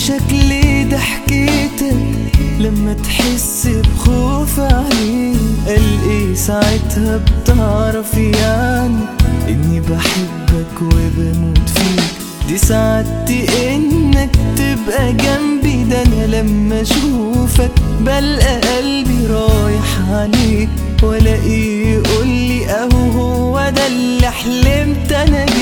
شكل ضحكتك لما تحس بخوف عليه قال ايه ساعتها بتعرف يعني اني بحبك وبموت فيك دي سعادتي انك تبقى جنبي ده انا لما اشوفك بلقى قلبي رايح عليك والاقيه يقولي اهو هو ده اللي حلمت انا